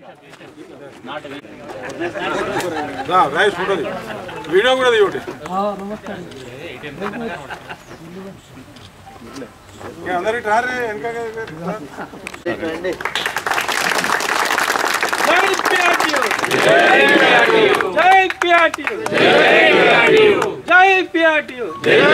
rice ఉంటుంది video కూడా తీయండి అందరికి రారే వెనక జై పిఆర్టీయు జై పిఆర్టీయు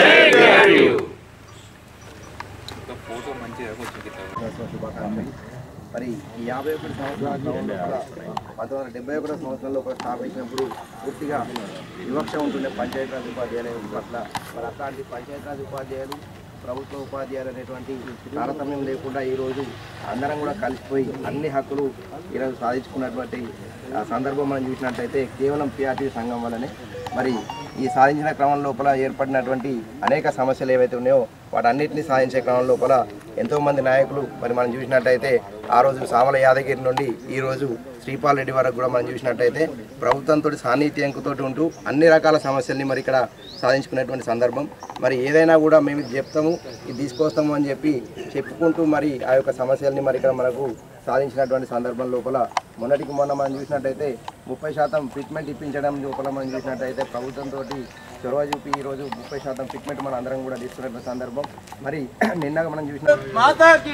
మరి ఈ యాభై ఒకటి సంవత్సరాల క్రమంలో కూడా పంతొమ్మిది వందల డెబ్బై ఒకటో సంవత్సరంలో కూడా స్థాపించినప్పుడు పూర్తిగా వివక్ష ఉంటుండే పంచాయతీరాజ్ ఉపాధ్యాయుల పట్ల మరి అట్లాంటి పంచాయతీరాజ్ ఉపాధ్యాయులు ప్రభుత్వ ఉపాధ్యాయులు అనేటువంటి తారతమ్యం లేకుండా ఈరోజు అందరం కూడా కలిసిపోయి అన్ని హక్కులు ఈరోజు సాధించుకున్నటువంటి ఆ సందర్భం మనం చూసినట్టయితే కేవలం పిఆర్టీ సంఘం వల్లనే మరి ఈ సాధించిన క్రమం లోపల ఏర్పడినటువంటి అనేక సమస్యలు ఏవైతే ఉన్నాయో వాటన్నిటిని సాధించే క్రమం లోపల ఎంతోమంది నాయకులు మరి మనం చూసినట్టయితే ఆ రోజు సామల యాదగిరి నుండి ఈ రోజు శ్రీపాల్ రెడ్డి వరకు కూడా మనం చూసినట్టయితే ప్రభుత్వంతో సాన్నిధ్యంతో ఉంటూ అన్ని రకాల సమస్యల్ని మరి ఇక్కడ సాధించుకునేటువంటి సందర్భం మరి ఏదైనా కూడా మేము ఇది చెప్తాము ఇది తీసుకొస్తాము అని చెప్పి చెప్పుకుంటూ మరి ఆ యొక్క సమస్యల్ని మరి ఇక్కడ మనకు సాధించినటువంటి సందర్భం లోపల మొన్నటికి మొన్న మనం చూసినట్టయితే ముప్పై శాతం ఫిట్మెంట్ ఇప్పించడం లోపల మనం చూసినట్టయితే ప్రభుత్వంతో చొరవ చూపి ఈరోజు ముప్పై శాతం ఫిట్మెంట్ మన అందరం కూడా తీసుకున్నటువంటి సందర్భం మరి నిన్నగా మనం చూసిన మాతాకి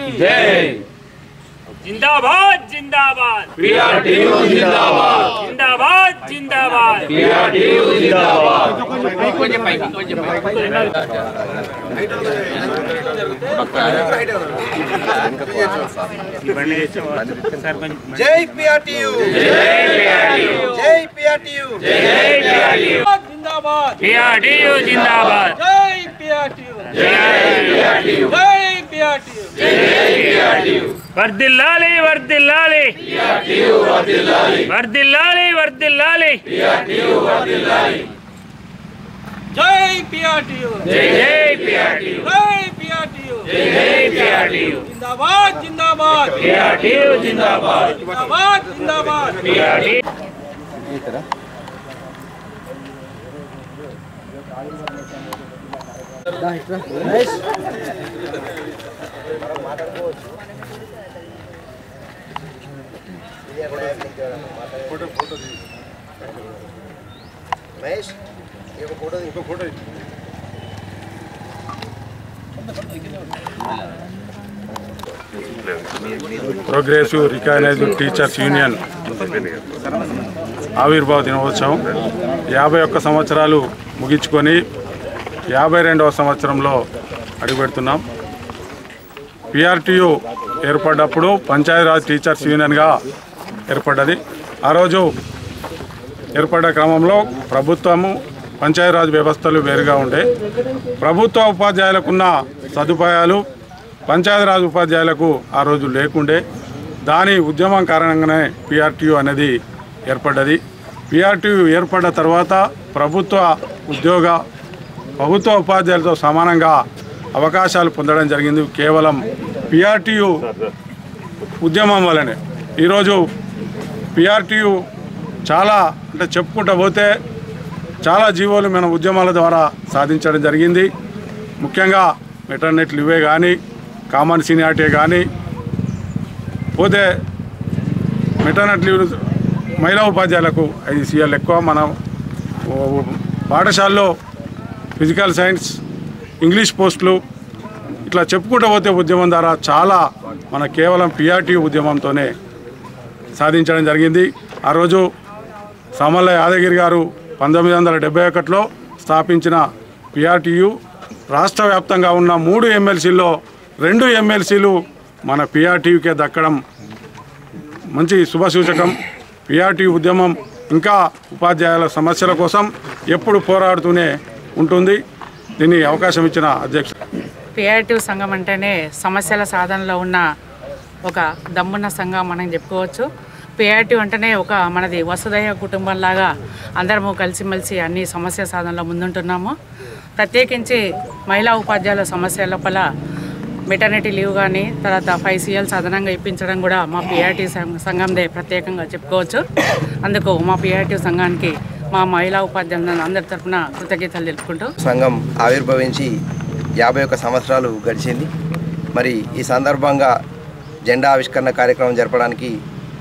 जिंदाबाद जिंदाबाद पीआरटीयू जिंदाबाद जिंदाबाद जिंदाबाद पीआरटीयू జై పిఆర్టీయూ జై పిఆర్టీయూ జిందాబాద్ पीआरटीयू जिंदाबाद జై పిఆర్టీయు జై పిఆర్టీయు వర్దిల్లాలి వర్దిల్లాలి వర్దిల్లాలి వర్దిల్లాలి జై పిఆర్టీయు జై జై పీఆర్టీయూ జై పిఆర్టీయు జై పీఆర్టీయూ జిందాబాద్ జిందాబాద్ పీఆర్టీయూ జిందాబాద్ జిందాబాద్ జిందాబాద్ పీఆర్టీయూ మహేష్ ఈ ఒక ఫోటో ఇంకో photo progressive recognised teachers union ఆవిర్భావ దినోత్సవం యాభై ఒక్క సంవత్సరాలు ముగించుకొని యాభై రెండవ సంవత్సరంలో అడుగుపెడుతున్నాం పిఆర్టీయు ఏర్పడ్డప్పుడు పంచాయతీరాజ్ టీచర్స్ యూనియన్గా ఏర్పడ్డది ఆ రోజు ఏర్పడ్డ క్రమంలో ప్రభుత్వము పంచాయతీరాజ్ వ్యవస్థలు వేరుగా ఉండే ప్రభుత్వ ఉపాధ్యాయులకున్న సదుపాయాలు పంచాయతీరాజ్ ఉపాధ్యాయులకు ఆ రోజు లేకుండే దాని ఉద్యమం కారణంగానే పిఆర్టీయు అనేది ఏర్పడ్డది పిఆర్టీయు ఏర్పడ్డ తర్వాత ప్రభుత్వ ఉద్యోగ ప్రభుత్వ ఉపాధ్యాయులతో సమానంగా అవకాశాలు పొందడం జరిగింది కేవలం పిఆర్టీయు ఉద్యమం వల్లనే ఈరోజు పిఆర్టీయు చాలా అంటే చెప్పుకుంటూ పోతే చాలా జీవోలు మన ఉద్యమాల ద్వారా సాధించడం జరిగింది ముఖ్యంగా మెటర్నెట్ లివే కానీ కామన్ సీనియారిటీ కానీ పోతే మెటర్నెట్ లీవ్ మహిళా ఉపాధ్యాయులకు ఐదు సీఎల్ ఎక్కువ మన ఓ- పాఠశాలలో ఫిజికల్ సైన్స్ ఇంగ్లీష్ పోస్టులు ఇట్లా చెప్పుకుంటూ పోతే ఉద్యమం ద్వారా చాలా మన కేవలం పిఆర్టీ ఉద్యమంతోనే సాధించడం జరిగింది ఆ రోజు సమల్ల యాదగిరి గారు పంతొమ్మిది వందల డెబ్బై ఒకటిలో స్థాపించిన పిఆర్టీయు రాష్ట్ర వ్యాప్తంగా ఉన్న మూడు ఎమ్మెల్సీల్లో రెండు ఎమ్మెల్సీలు మన పిఆర్టీయుకే దక్కడం మంచి శుభసూచకం పిఆర్టీ ఉద్యమం ఇంకా ఉపాధ్యాయుల సమస్యల కోసం ఎప్పుడు పోరాడుతూనే ఉంటుంది దీన్ని అవకాశం ఇచ్చిన అధ్యక్షుడు పిఆర్టీవ్ సంఘం అంటేనే సమస్యల సాధనలో ఉన్న ఒక దమ్మున్న సంఘం మనం చెప్పుకోవచ్చు పిఆర్టీవ్ అంటేనే ఒక మనది వసుదైవ కుటుంబంలాగా అందరము కలిసిమెలిసి అన్ని సమస్య సాధనలో ముందుంటున్నాము ప్రత్యేకించి మహిళా ఉపాధ్యాయుల సమస్య లోపల మెటర్నిటీ లీవ్ కానీ తర్వాత ఫైవ్ సీఎల్స్ అదనంగా ఇప్పించడం కూడా మా పిఆర్టీ సంఘందే ప్రత్యేకంగా చెప్పుకోవచ్చు అందుకు మా పిఆర్టీ సంఘానికి మా మహిళా ఉపాధ్యాయులను అందరి తరఫున కృతజ్ఞతలు తెలుపుకుంటూ సంఘం ఆవిర్భవించి యాభై ఒక్క సంవత్సరాలు గడిచింది మరి ఈ సందర్భంగా జెండా ఆవిష్కరణ కార్యక్రమం జరపడానికి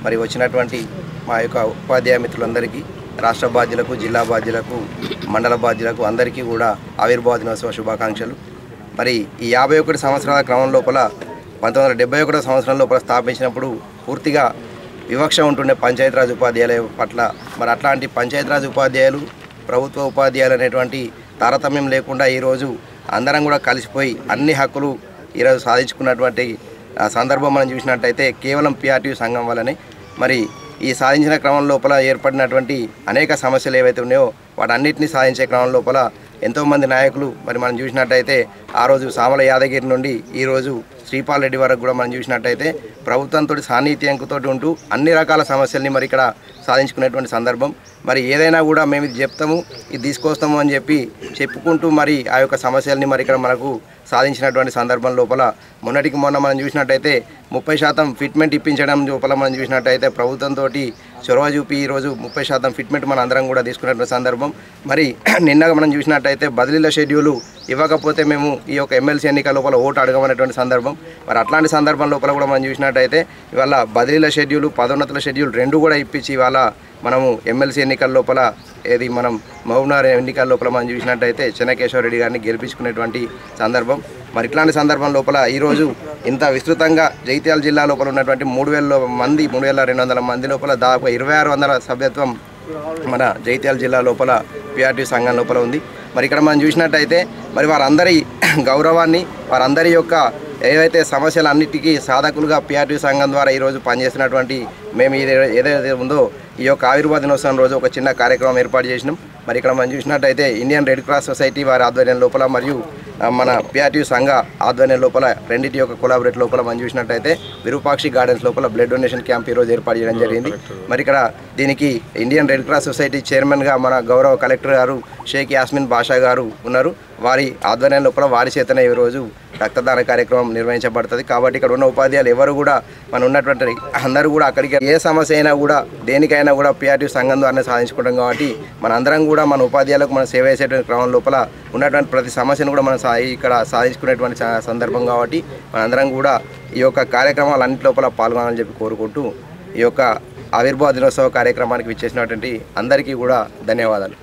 మరి వచ్చినటువంటి మా యొక్క ఉపాధ్యాయ మిత్రులందరికీ రాష్ట్ర బాధ్యులకు జిల్లా బాధ్యులకు మండల బాధ్యులకు అందరికీ కూడా ఆవిర్భావ దినోత్సవ శుభాకాంక్షలు మరి ఈ యాభై ఒకటి సంవత్సరాల క్రమం లోపల పంతొమ్మిది వందల డెబ్బై ఒకటో సంవత్సరం లోపల స్థాపించినప్పుడు పూర్తిగా వివక్ష ఉంటుండే పంచాయతీరాజ్ ఉపాధ్యాయుల పట్ల మరి అట్లాంటి పంచాయతీరాజ్ ఉపాధ్యాయులు ప్రభుత్వ ఉపాధ్యాయులు అనేటువంటి తారతమ్యం లేకుండా ఈరోజు అందరం కూడా కలిసిపోయి అన్ని హక్కులు ఈరోజు సాధించుకున్నటువంటి ఆ సందర్భం మనం చూసినట్టయితే కేవలం పిఆర్టీ సంఘం వల్లనే మరి ఈ సాధించిన క్రమం లోపల ఏర్పడినటువంటి అనేక సమస్యలు ఏవైతే ఉన్నాయో వాటన్నిటిని సాధించే క్రమం లోపల ఎంతోమంది నాయకులు మరి మనం చూసినట్టయితే ఆ రోజు సామల యాదగిరి నుండి ఈరోజు శ్రీపాల్ రెడ్డి వరకు కూడా మనం చూసినట్టయితే ప్రభుత్వంతో సాన్నిధ్యంతో ఉంటూ అన్ని రకాల సమస్యల్ని మరి ఇక్కడ సాధించుకునేటువంటి సందర్భం మరి ఏదైనా కూడా మేము ఇది చెప్తాము ఇది తీసుకొస్తాము అని చెప్పి చెప్పుకుంటూ మరి ఆ యొక్క సమస్యల్ని మరి ఇక్కడ మనకు సాధించినటువంటి సందర్భం లోపల మొన్నటికి మొన్న మనం చూసినట్టయితే ముప్పై శాతం ఫిట్మెంట్ ఇప్పించడం లోపల మనం చూసినట్టయితే ప్రభుత్వంతో చొరవ చూపి ఈరోజు ముప్పై శాతం ఫిట్మెంట్ మన అందరం కూడా తీసుకున్నటువంటి సందర్భం మరి నిన్నగా మనం చూసినట్టయితే బదిలీల షెడ్యూలు ఇవ్వకపోతే మేము ఈ యొక్క ఎమ్మెల్సీ ఎన్నికల లోపల ఓటు అడగమనేటువంటి సందర్భం మరి అట్లాంటి సందర్భం లోపల కూడా మనం చూసినట్టయితే ఇవాళ బదిలీల షెడ్యూల్ పదోన్నతుల షెడ్యూల్ రెండు కూడా ఇప్పించి ఇవాళ మనము ఎమ్మెల్సీ ఎన్నికల లోపల ఏది మనం మహబూబ్నగర్ ఎన్నికల లోపల మనం చూసినట్టయితే చెన్నకేశ్వర రెడ్డి గారిని గెలిపించుకునేటువంటి సందర్భం మరి ఇట్లాంటి సందర్భం లోపల ఈరోజు ఇంత విస్తృతంగా జగిత్యాల జిల్లా లోపల ఉన్నటువంటి మూడు వేల మంది మూడు వేల రెండు వందల మంది లోపల దాదాపు ఇరవై ఆరు వందల సభ్యత్వం మన జగిత్యాల జిల్లా లోపల పిఆర్టీ సంఘం లోపల ఉంది మరి ఇక్కడ మనం చూసినట్టయితే మరి వారందరి గౌరవాన్ని వారందరి యొక్క ఏవైతే సమస్యలన్నిటికీ సాధకులుగా పిఆర్టీ సంఘం ద్వారా ఈరోజు పనిచేస్తున్నటువంటి మేము ఇది ఏదైతే ఉందో ఈ యొక్క ఆవిర్భావ దినోత్సవం రోజు ఒక చిన్న కార్యక్రమం ఏర్పాటు చేసినాం మరి ఇక్కడ మనం చూసినట్టయితే ఇండియన్ రెడ్ క్రాస్ సొసైటీ వారి ఆధ్వర్యం లోపల మరియు ఆ, మన పిఆర్టీ సంఘ ఆధ్వర్యం లోపల రెండింటి యొక్క కొలాబరేట్ లోపల మనం చూసినట్టయితే విరూపాక్షి గార్డెన్స్ లోపల బ్లడ్ డొనేషన్ క్యాంప్ ఈరోజు ఏర్పాటు చేయడం జరిగింది మరి ఇక్కడ దీనికి ఇండియన్ రెడ్ క్రాస్ సొసైటీ చైర్మన్గా మన గౌరవ కలెక్టర్ గారు షేక్ యాస్మిన్ బాషా గారు ఉన్నారు వారి ఆధ్వర్యం లోపల వారి చేతనే ఈరోజు రక్తదాన కార్యక్రమం నిర్వహించబడుతుంది కాబట్టి ఇక్కడ ఉన్న ఉపాధ్యాయులు ఎవరు కూడా మన ఉన్నటువంటి అందరూ కూడా అక్కడికి ఏ సమస్య అయినా కూడా దేనికైనా కూడా పిఆర్టీ సంఘం ద్వారానే సాధించుకుంటాం కాబట్టి మన అందరం కూడా మన ఉపాధ్యాయులకు మనం సేవ చేసేటువంటి క్రమం లోపల ఉన్నటువంటి ప్రతి సమస్యను కూడా మనం సా ఇక్కడ సాధించుకునేటువంటి స- సందర్భం కాబట్టి మనందరం కూడా ఈ యొక్క కార్యక్రమాలన్నింటి లోపల పాల్గొనాలని చెప్పి కోరుకుంటూ ఈ యొక్క ఆవిర్భావ దినోత్సవ కార్యక్రమానికి విచ్చేసినటువంటి అందరికీ కూడా ధన్యవాదాలు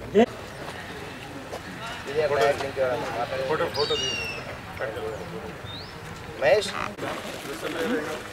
మహేష్